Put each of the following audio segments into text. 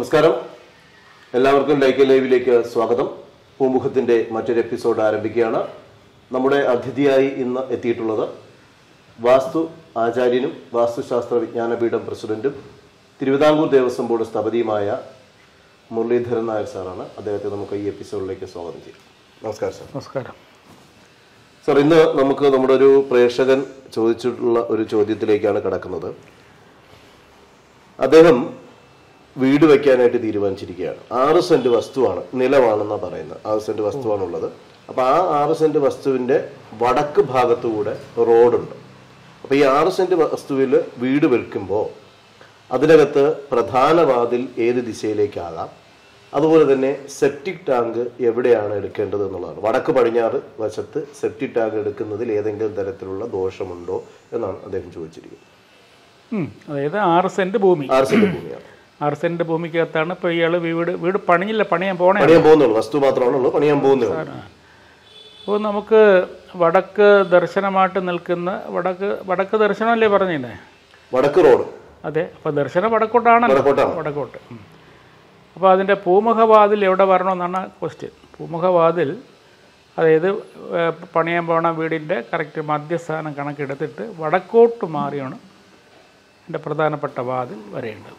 നമസ്കാരം എല്ലാവർക്കും ലൈക്ക് ലൈവിലേക്ക് സ്വാഗതം പൂമുഖത്തിന്റെ മറ്റൊരു എപ്പിസോഡ് ആരംഭിക്കുകയാണ് നമ്മുടെ അതിഥിയായി ഇന്ന് എത്തിയിട്ടുള്ളത് വാസ്തു ആചാര്യനും വാസ്തുശാസ്ത്ര വിജ്ഞാനപീഠം പ്രസിഡന്റും തിരുവിതാംകൂർ ദേവസ്വം ബോർഡ് സ്ഥപതിയുമായ മുരളീധരൻ നായർ സാറാണ് അദ്ദേഹത്തെ നമുക്ക് ഈ എപ്പിസോഡിലേക്ക് സ്വാഗതം ചെയ്യും നമസ്കാരം സാർ നമസ്കാരം സാർ ഇന്ന് നമുക്ക് നമ്മുടെ ഒരു പ്രേക്ഷകൻ ചോദിച്ചിട്ടുള്ള ഒരു ചോദ്യത്തിലേക്കാണ് കിടക്കുന്നത് അദ്ദേഹം വീട് വെക്കാനായിട്ട് തീരുമാനിച്ചിരിക്കുകയാണ് ആറ് സെന്റ് വസ്തുവാണ് നിലമാണെന്നാണ് പറയുന്നത് ആറ് സെന്റ് വസ്തുവാണുള്ളത് അപ്പൊ ആ ആറ് സെന്റ് വസ്തുവിന്റെ വടക്ക് ഭാഗത്തുകൂടെ റോഡുണ്ട് അപ്പൊ ഈ ആറ് സെന്റ് വസ്തുവിൽ വീട് വെക്കുമ്പോൾ അതിനകത്ത് പ്രധാന വാതിൽ ഏത് ദിശയിലേക്കാകാം അതുപോലെ തന്നെ സെപ്റ്റിക് ടാങ്ക് എവിടെയാണ് എടുക്കേണ്ടത് എന്നുള്ളതാണ് വടക്ക് പടിഞ്ഞാറ് വശത്ത് സെപ്റ്റിക് ടാങ്ക് എടുക്കുന്നതിൽ ഏതെങ്കിലും തരത്തിലുള്ള ദോഷമുണ്ടോ എന്നാണ് അദ്ദേഹം ചോദിച്ചിരിക്കുന്നത് ഉം, അതായത് ആറ് സെന്റ് ഭൂമി ആറ് സെന്റ് ഭൂമിയാണ് ആറ് സെന്റ് ഭൂമിക്കകത്താണ് ഇപ്പോൾ ഇയാൾ വീട് വീട് പണിഞ്ഞില്ല പണിയാൻ പോണേ പണിയാൻ പോകുന്നുള്ളൂ വസ്തു മാത്രമാണുള്ളൂ പണിയാൻ പോകുന്നേ ഉള്ളൂ അപ്പോൾ നമുക്ക് വടക്ക് ദർശനമായിട്ട് നിൽക്കുന്ന വടക്ക് വടക്ക് ദർശനമല്ലേ പറഞ്ഞില്ലേ വടക്ക് റോഡ് അതെ അപ്പോൾ ദർശനം വടക്കോട്ടാണല്ലോ വടക്കോട്ടാണ് വടക്കോട്ട് ഉം. അപ്പോൾ അതിൻ്റെ പൂമുഖവാതിൽ എവിടെ വരണമെന്നാണ് ക്വസ്റ്റ്യൻ പൂമുഖവാതിൽ അതായത് ഏർ, പണിയാൻ പോണ വീടിൻ്റെ കറക്റ്റ് മധ്യസ്ഥാനം കണക്കെടുത്തിട്ട് വടക്കോട്ട് മാറിയാണ് എൻ്റെ പ്രധാനപ്പെട്ട വാതിൽ വരേണ്ടത്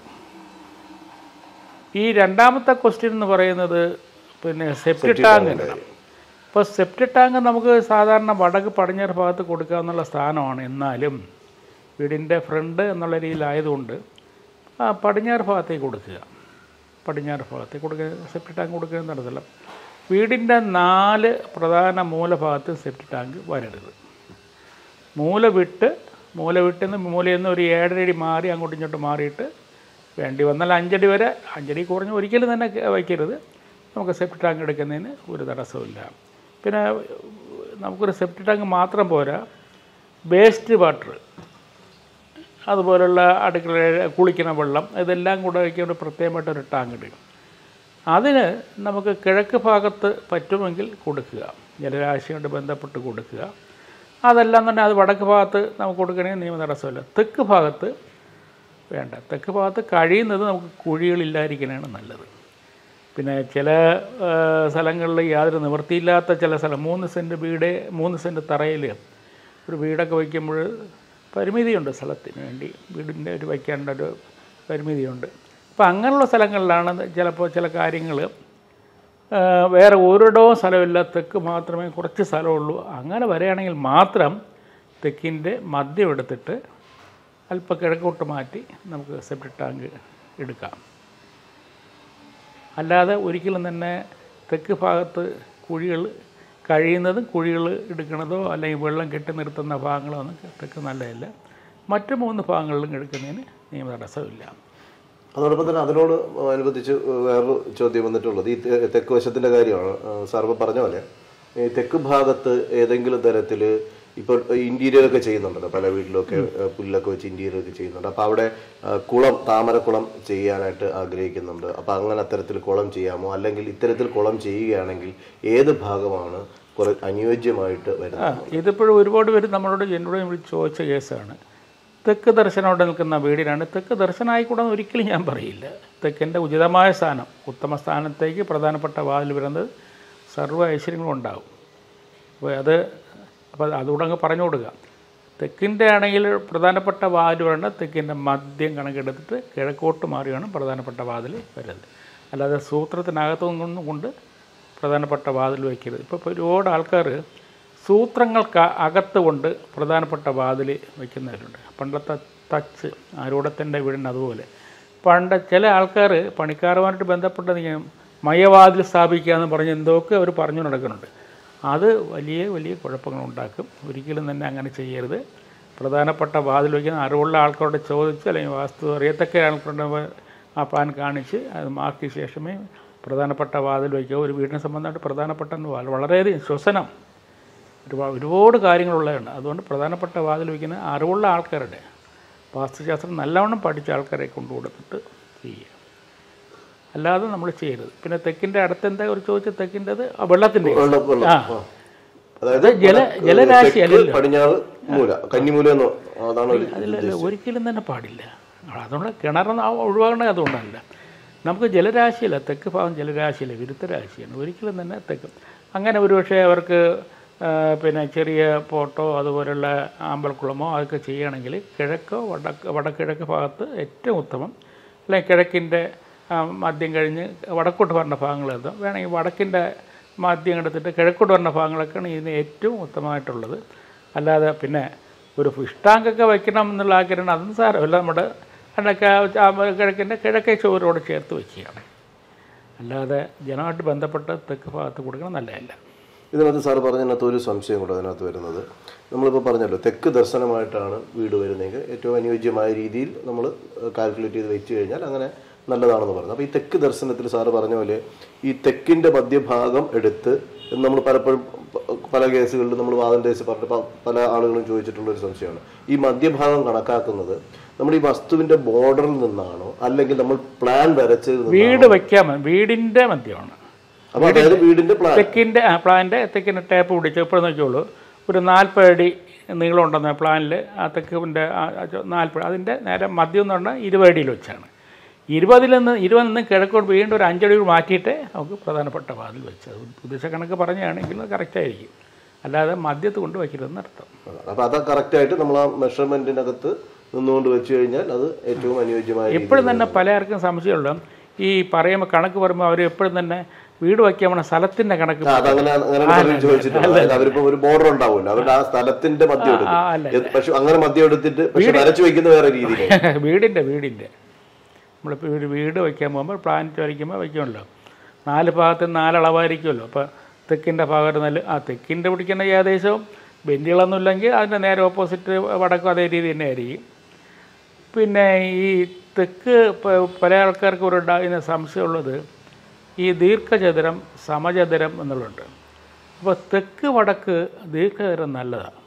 ഈ രണ്ടാമത്തെ ക്വസ്റ്റ്യൻ എന്ന് പറയുന്നത് പിന്നെ സെപ്റ്റി ടാങ്കിൻ്റെ ഇപ്പോൾ സെപ്റ്റി ടാങ്ക് നമുക്ക് സാധാരണ വടക്ക് പടിഞ്ഞാറ് ഭാഗത്ത് കൊടുക്കാവുന്ന സ്ഥാനമാണ് എന്നാലും വീടിൻ്റെ ഫ്രണ്ട് എന്നുള്ള രീതിയിലായതുകൊണ്ട് ആ പടിഞ്ഞാറ് ഭാഗത്തേക്ക് കൊടുക്കുക പടിഞ്ഞാറ് ഭാഗത്തേക്ക് കൊടുക്കുക സെപ്റ്റി ടാങ്ക് കൊടുക്കുക നടത്തില്ല വീടിൻ്റെ നാല് പ്രധാന മൂലഭാഗത്ത് സെപ്റ്റി ടാങ്ക് വരരുത് മൂല വിട്ട് മൂല വിട്ട് നിന്ന് മൂലയിൽ നിന്ന് ഒരു ഏഴരടി മാറി അങ്ങോട്ടും ഇങ്ങോട്ടും മാറിയിട്ട് വേണ്ടി വന്നാൽ അഞ്ചടി വരെ അഞ്ചടി കുറഞ്ഞ് ഒരിക്കലും തന്നെ വയ്ക്കരുത് നമുക്ക് സെപ്റ്റി ടാങ്ക് എടുക്കുന്നതിന് ഒരു തടസ്സമില്ല പിന്നെ നമുക്കൊരു സെപ്റ്റി ടാങ്ക് മാത്രം പോരാ വേസ്റ്റ് വാട്ടർ അതുപോലുള്ള അടുക്കള കുളിക്കുന്ന വെള്ളം ഇതെല്ലാം കൂടെ വയ്ക്കേണ്ട പ്രത്യേകമായിട്ടൊരു ടാങ്ക് ഇടും അതിന് നമുക്ക് കിഴക്ക് ഭാഗത്ത് പറ്റുമെങ്കിൽ കൊടുക്കുക ജലരാശിയോട് ബന്ധപ്പെട്ട് കൊടുക്കുക അതെല്ലാം തന്നെ അത് വടക്ക് ഭാഗത്ത് നമുക്ക് കൊടുക്കണമെങ്കിൽ നിയമ തടസ്സമില്ല തെക്ക് ഭാഗത്ത് വേണ്ട തെക്ക് ഭാഗത്ത് കഴിയുന്നത് നമുക്ക് കുഴികളില്ലാതിരിക്കാനാണ് നല്ലത് പിന്നെ ചില ആ, സ്ഥലങ്ങളിൽ യാതൊരു നിവൃത്തിയില്ലാത്ത ചില സ്ഥലം മൂന്ന് സെൻറ്റ് വീട് മൂന്ന് സെൻറ്റ് തറയിൽ ഒരു വീടൊക്കെ വയ്ക്കുമ്പോൾ പരിമിതിയുണ്ട് സ്ഥലത്തിന് വേണ്ടി വീടിൻ്റെ ഒരു വയ്ക്കേണ്ട ഒരു പരിമിതിയുണ്ട് അപ്പോൾ അങ്ങനെയുള്ള സ്ഥലങ്ങളിലാണ് ചിലപ്പോൾ ചില കാര്യങ്ങൾ വേറെ ഒരിടവും സ്ഥലമില്ല തെക്ക് മാത്രമേ കുറച്ച് സ്ഥലമുള്ളൂ അങ്ങനെ വരികയാണെങ്കിൽ മാത്രം തെക്കിൻ്റെ മദ്യം എടുത്തിട്ട് അല്പം കിഴക്കോട്ട് മാറ്റി നമുക്ക് സെപ്റ്റിക് ടാങ്ക് എടുക്കാം അല്ലാതെ ഒരിക്കലും തന്നെ തെക്ക് ഭാഗത്ത് കുഴികൾ കഴിയുന്നതും കുഴികൾ എടുക്കുന്നതോ അല്ലെങ്കിൽ വെള്ളം കെട്ടി നിർത്തുന്ന ഭാഗങ്ങളോ ഒന്നും തെക്ക് നല്ലതല്ല മറ്റു മൂന്ന് ഭാഗങ്ങളിലും എടുക്കുന്നതിന് നിയമ തടസ്സമില്ല അതോടൊപ്പം തന്നെ അതിനോട് അനുബന്ധിച്ച് വേറൊരു ചോദ്യം വന്നിട്ടുള്ളത് ഈ തെ- തെക്ക് വശത്തിന്റെ കാര്യമാണ് സാർ ഇപ്പോൾ പറഞ്ഞ പോലെ ഈ തെക്ക് ഭാഗത്ത് ഏതെങ്കിലും തരത്തിൽ ഇപ്പോൾ ഇന്റീരിയർ ഒക്കെ ചെയ്യുന്നുണ്ടല്ലോ പല വീട്ടിലൊക്കെ ഏഹ്, പുല്ലൊക്കെ വെച്ച് ഇന്റീരിയർ ഒക്കെ ചെയ്യുന്നുണ്ട് അപ്പോൾ അവിടെ ആ, കുളം താമരക്കുളം ചെയ്യാനായിട്ട് ആഗ്രഹിക്കുന്നുണ്ട് അപ്പോൾ അങ്ങനെ അത്തരത്തിൽ കുളം ചെയ്യാമോ അല്ലെങ്കിൽ ഇത്തരത്തിൽ കുളം ചെയ്യുകയാണെങ്കിൽ ഏത് ഭാഗമാണ് കുറെ അനുയോജ്യമായിട്ട് ആ വരുന്നത് ഇതിപ്പോഴും ഒരുപാട് പേര് നമ്മളോട് എന്നോട് വിളിച്ച് ചോദിച്ച കേസാണ് തെക്ക് ദർശനമോടെ നിൽക്കുന്ന വീടിനാണ് തെക്ക് ദർശനമായിക്കൂടെന്ന് ഒരിക്കലും ഞാൻ പറയില്ല തെക്കിൻ്റെ ഉചിതമായ സ്ഥാനം ഉത്തമ സ്ഥാനത്തേക്ക് പ്രധാനപ്പെട്ട വാതിൽ വരുന്നത് സർവ്വ ഐശ്വര്യങ്ങളും ഉണ്ടാകും അപ്പോൾ അത് അപ്പോൾ അതുകൂടെ അങ്ങ് പറഞ്ഞു കൊടുക്കുക തെക്കിൻ്റെ ആണെങ്കിൽ പ്രധാനപ്പെട്ട വാതിൽ വരേണ്ട തെക്കിൻ്റെ മദ്യം കണക്കെടുത്തിട്ട് കിഴക്കോട്ട് മാറിയാണ് പ്രധാനപ്പെട്ട വാതിൽ വരുന്നത് അല്ലാതെ സൂത്രത്തിനകത്തൊന്നും കൊണ്ട് പ്രധാനപ്പെട്ട വാതിൽ വയ്ക്കരുത് ഇപ്പോൾ ഇപ്പോൾ ഒരുപാട് ആൾക്കാർ സൂത്രങ്ങൾക്ക് അകത്ത് കൊണ്ട് പ്രധാനപ്പെട്ട വാതിൽ വയ്ക്കുന്നവരുണ്ട് പണ്ടത്തെ തച്ച് ആരൂഢത്തിൻ്റെ വീടിന് അതുപോലെ പണ്ട് ചില ആൾക്കാർ പണിക്കാരുമായിട്ട് ബന്ധപ്പെട്ട നീ- മയവാതിൽ സ്ഥാപിക്കുക എന്ന് പറഞ്ഞ് എന്തൊക്കെ അവർ പറഞ്ഞു നടക്കുന്നുണ്ട് അത് വലിയ വലിയ കുഴപ്പങ്ങളുണ്ടാക്കും ഒരിക്കലും തന്നെ അങ്ങനെ ചെയ്യരുത് പ്രധാനപ്പെട്ട വാതിൽ വയ്ക്കുന്ന അറിവുള്ള ആൾക്കാരോട് ചോദിച്ച് അല്ലെങ്കിൽ വാസ്തു അറിയത്തക്ക ആൾക്കാരുടെ ആ പ്ലാൻ കാണിച്ച് അത് മാർക്കിയ ശേഷമേ പ്രധാനപ്പെട്ട വാതിൽ വയ്ക്കുക ഒരു വീടിനെ സംബന്ധമായിട്ട് പ്രധാനപ്പെട്ട വാതിൽ വളരെയധികം ശ്വസനം ഒരുപാട് ഒരുപാട് കാര്യങ്ങളുള്ളതാണ് അതുകൊണ്ട് പ്രധാനപ്പെട്ട വാതിൽ വയ്ക്കുന്ന അറിവുള്ള ആൾക്കാരുടെ വാസ്തുശാസ്ത്രം നല്ലവണ്ണം പഠിച്ച ആൾക്കാരെ കൊണ്ടു കൊടുത്തിട്ട് ചെയ്യുക അല്ലാതെ നമ്മൾ ചെയ്യരുത് പിന്നെ തെക്കിൻ്റെ അടുത്ത് എന്താ ഒരു ചോദിച്ച തെക്കിൻ്റെത് വെള്ളത്തിൻ്റെ വെള്ളം വെള്ളം ആ. ആ. അതായത് ജല വടക്ക് ജലരാശി തെക്ക് അല്ലല്ലോ പടിഞ്ഞാറ് മൂല കന്നിമൂല എന്ന് അതാണ് ഒരു അതിലല്ല ഒരിക്കലും തന്നെ പാടില്ല അതുകൊണ്ട് കിണറെന്ന് ഒഴിവാകേണ്ടത് അതുകൊണ്ടല്ല നമുക്ക് ജലരാശിയില്ല തെക്ക് ഭാഗം ജലരാശിയില്ല വിരുദ്ധ രാശിയാണ് ഒരിക്കലും തന്നെ തെക്ക് അങ്ങനെ ഒരുപക്ഷെ അവർക്ക് ആ, പിന്നെ ചെറിയ പോട്ടോ അതുപോലുള്ള ആമ്പൽക്കുളമോ അതൊക്കെ ചെയ്യുകയാണെങ്കിൽ കിഴക്കോ വടക്ക് വടക്കിഴക്ക് ഭാഗത്ത് ഏറ്റവും ഉത്തമം അല്ലെങ്കിൽ കിഴക്കിൻ്റെ ആ, മദ്യം കഴിഞ്ഞ് വടക്കോട്ട് വരുന്ന ഭാഗങ്ങളെത്തും വേണമെങ്കിൽ വടക്കിൻ്റെ മദ്യം എടുത്തിട്ട് കിഴക്കോട്ട് വരുന്ന ഭാഗങ്ങളൊക്കെയാണ് ഇതിന് ഏറ്റവും ഉത്തമമായിട്ടുള്ളത് അല്ലാതെ പിന്നെ ഒരു ഫിഷ് ടാങ്കൊക്കെ വയ്ക്കണം എന്നുള്ള ആഗ്രഹം അതൊന്നും സാരമല്ല നമ്മുടെ അതൊക്കെ കിഴക്കിൻ്റെ കിഴക്കേ ചോരോട് ചേർത്ത് വയ്ക്കുകയാണ് അല്ലാതെ ജനമായിട്ട് ബന്ധപ്പെട്ട് തെക്ക് ഭാഗത്ത് കൊടുക്കണം നല്ലതല്ല ഇതിനകത്ത് സാർ പറഞ്ഞതിനകത്ത് ഒരു സംശയം കൂടെ അതിനകത്ത് വരുന്നത് നമ്മളിപ്പോൾ പറഞ്ഞല്ലോ തെക്ക് ദർശനമായിട്ടാണ് വീട് വരുന്നതെങ്കിൽ ഏറ്റവും അനുയോജ്യമായ രീതിയിൽ നമ്മൾ കാൽക്കുലേറ്റ് ചെയ്ത് വെച്ച് കഴിഞ്ഞാൽ അങ്ങനെ നല്ലതാണെന്ന് പറയുന്നത് അപ്പോൾ ഈ തെക്ക് ദർശനത്തിൽ സാറ് പറഞ്ഞ പോലെ ഈ തെക്കിൻ്റെ മധ്യഭാഗം എടുത്ത് നമ്മൾ പലപ്പോഴും പ- പല കേസുകളിലും നമ്മൾ വാദം കേസ് പറഞ്ഞിട്ട് പ- പല ആളുകളും ചോദിച്ചിട്ടുള്ള ഒരു സംശയമാണ് ഈ മധ്യഭാഗം കണക്കാക്കുന്നത് നമ്മൾ ഈ വസ്തുവിന്റെ ബോർഡറിൽ നിന്നാണോ അല്ലെങ്കിൽ നമ്മൾ പ്ലാൻ വരച്ചതിൽ നിന്നാണോ വീട് വയ്ക്കാൻ മതി. വീടിൻ്റെ മദ്യമാണ് അപ്പോൾ അതായത് വീടിന്റെ പ്ലാൻ തെക്കിൻ്റെ ആ പ്ലാൻ്റെ തെക്കിൻ്റെ ടേപ്പ് പിടിച്ച് ഇപ്പോൾ നോക്കിയോളൂ ഒരു നാൽപ്പത് അടി നീളം ഉണ്ടെന്ന പ്ലാനിൽ ആ തെക്കിൻ്റെ നാൽപ്പത് അതിൻ്റെ നേരെ മദ്യം എന്ന് പറഞ്ഞാൽ ഇരുപത് അടിയിൽ വെച്ചാണ് ഇരുപതിൽ നിന്ന് ഇരുപതിൽ നിന്ന് കിഴക്കോട്ട് വീണ്ടും ഒരു അഞ്ചടി കൂടി മാറ്റിയിട്ട് നമുക്ക് പ്രധാനപ്പെട്ട വാതിൽ വെച്ചത് ഉദ്ദേശ കണക്ക് പറഞ്ഞാണെങ്കിൽ കറക്റ്റായിരിക്കും അല്ലാതെ മദ്യത്ത് കൊണ്ട് വയ്ക്കരുതെന്ന് അർത്ഥം അപ്പൊ അത് കറക്റ്റ് ആയിട്ട് നമ്മൾ ആ മെഷർമെന്റിനകത്ത് നിന്നുകൊണ്ട് വെച്ച് കഴിഞ്ഞാൽ അത് ഏറ്റവും അനുയോജ്യമായ രീതിയിൽ എപ്പോഴും തന്നെ പലർക്കും സംശയമുള്ള ഈ പറയുമ്പോൾ കണക്ക് പറയുമ്പോൾ അവർ എപ്പോഴും തന്നെ വീട് വയ്ക്കാൻ പോണ സ്ഥലത്തിൻ്റെ കണക്ക് ആ, അതങ്ങനെ അങ്ങനെ പലരും ചോദിച്ചിട്ടുണ്ട് അതായത് അവരിപ്പോ ഒരു ബോർഡർ ഉണ്ടാവുമല്ലോ അവരുടെ ആ സ്ഥലത്തിന്റെ മദ്യം എടുക്കും ആ, അല്ല, എ- പക്ഷെ അങ്ങനെ മദ്യം എടുത്തിട്ട് പക്ഷെ വരച്ചു വെക്കുന്ന വേറെ രീതിയിൽ വീടിൻ്റെ വീടിൻ്റെ നമ്മളിപ്പോൾ ഒരു വീട് വയ്ക്കാൻ പോകുമ്പോൾ പ്ലാൻ വരയ്ക്കുമ്പോൾ വയ്ക്കുമല്ലോ നാല് ഭാഗത്ത് നാലളവായിരിക്കുമല്ലോ അപ്പോൾ തെക്കിൻ്റെ ഭാഗത്ത് നല്ല ആ തെക്കിൻ്റെ പിടിക്കുന്ന ഏകദേശം ബെഞ്ചുകളൊന്നും ഇല്ലെങ്കിൽ അതിൻ്റെ നേരെ ഓപ്പോസിറ്റ് വടക്കും അതേ രീതി തന്നെ ആയിരിക്കും പിന്നെ ഈ തെക്ക് പ- പല ആൾക്കാർക്ക് ഒരു ഉണ്ടാകുന്ന സംശയമുള്ളത് ഈ ദീർഘചതുരം സമചതുരം എന്നുള്ളതുണ്ട് അപ്പോൾ തെക്ക് വടക്ക് ദീർഘചതുരം നല്ലതാണ്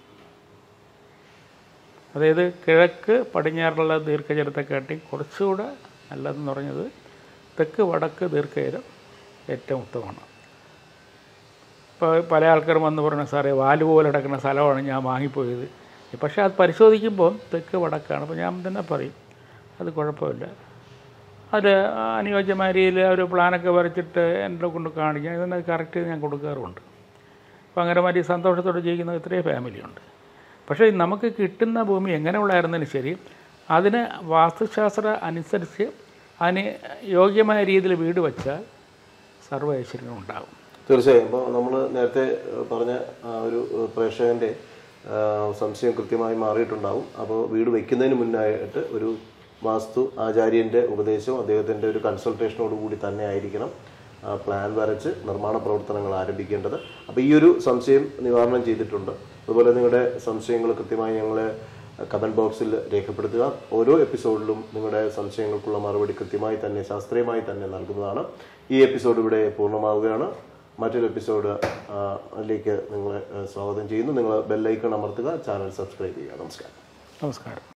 അതായത് കിഴക്ക് പടിഞ്ഞാറുള്ള ദീർഘചതുരത്തെക്കാട്ടി കുറച്ചുകൂടെ നല്ലതെന്ന് പറഞ്ഞത് തെക്ക് വടക്ക് ദീർഘചതുരം ഏറ്റവും ഉത്തമമാണ് ഇപ്പോൾ പല ആൾക്കാരും വന്ന് പറഞ്ഞു സാറേ വാല് പോലെ കിടക്കുന്ന സ്ഥലമാണ് ഞാൻ വാങ്ങിപ്പോയത് പക്ഷേ അത് പരിശോധിക്കുമ്പോൾ തെക്ക് വടക്കാണ് അപ്പോൾ ഞാൻ തന്നെ പറയും അത് കുഴപ്പമില്ല അത് അനുയോജ്യമായ രീതിയിൽ ഒരു പ്ലാനൊക്കെ വരച്ചിട്ട് എൻ്റെ കൊണ്ട് കാണിക്കാൻ ഇതിനെ കറക്റ്റ് ഞാൻ കൊടുക്കാറുമുണ്ട് അപ്പോൾ അങ്ങനെ മാറ്റി സന്തോഷത്തോടെ ജീവിക്കുന്ന ഇത്രയും ഫാമിലിയുണ്ട് പക്ഷേ നമുക്ക് കിട്ടുന്ന ഭൂമി എങ്ങനെയുള്ളായിരുന്നാലും ശരി അതിന് വാസ്തുശാസ്ത്ര അനുസരിച്ച് അതിന് യോഗ്യമായ രീതിയിൽ വീട് വെച്ചാൽ സർവ്വ ഐശ്വര്യങ്ങളും ഉണ്ടാകും തീർച്ചയായും ഇപ്പോൾ നമ്മൾ നേരത്തെ ഏഹ്, പറഞ്ഞ ആ ഒരു ഏഹ്, പ്രേക്ഷകന്റെ ആ, സംശയം കൃത്യമായി മാറിയിട്ടുണ്ടാവും അപ്പോൾ വീട് വെക്കുന്നതിന് മുന്നായിട്ട് ഒരു വാസ്തു ആചാര്യന്റെ ഉപദേശവും അദ്ദേഹത്തിന്റെ ഒരു കൺസൾട്ടേഷനോട് കൂടി തന്നെ ആയിരിക്കണം ആ പ്ലാൻ വരച്ച് നിർമ്മാണ പ്രവർത്തനങ്ങൾ ആരംഭിക്കേണ്ടത് അപ്പോൾ ഈ ഒരു സംശയം നിവാരണം ചെയ്തിട്ടുണ്ട് അതുപോലെ നിങ്ങളുടെ സംശയങ്ങൾ കൃത്യമായി ഞങ്ങളെ കമൻറ്റ് ബോക്സിൽ രേഖപ്പെടുത്തുക ഓരോ എപ്പിസോഡിലും നിങ്ങളുടെ സംശയങ്ങൾക്കുള്ള മറുപടി കൃത്യമായി തന്നെ ശാസ്ത്രീയമായി തന്നെ നൽകുന്നതാണ് ഈ എപ്പിസോഡ് ഇവിടെ പൂർണ്ണമാവുകയാണ് മറ്റൊരു എപ്പിസോഡ് അതിലേക്ക് നിങ്ങളെ ആ, സ്വാഗതം ചെയ്യുന്നു നിങ്ങൾ ബെല്ലൈക്കൺ അമർത്തുക ചാനൽ സബ്സ്ക്രൈബ് ചെയ്യുക നമസ്കാരം നമസ്കാരം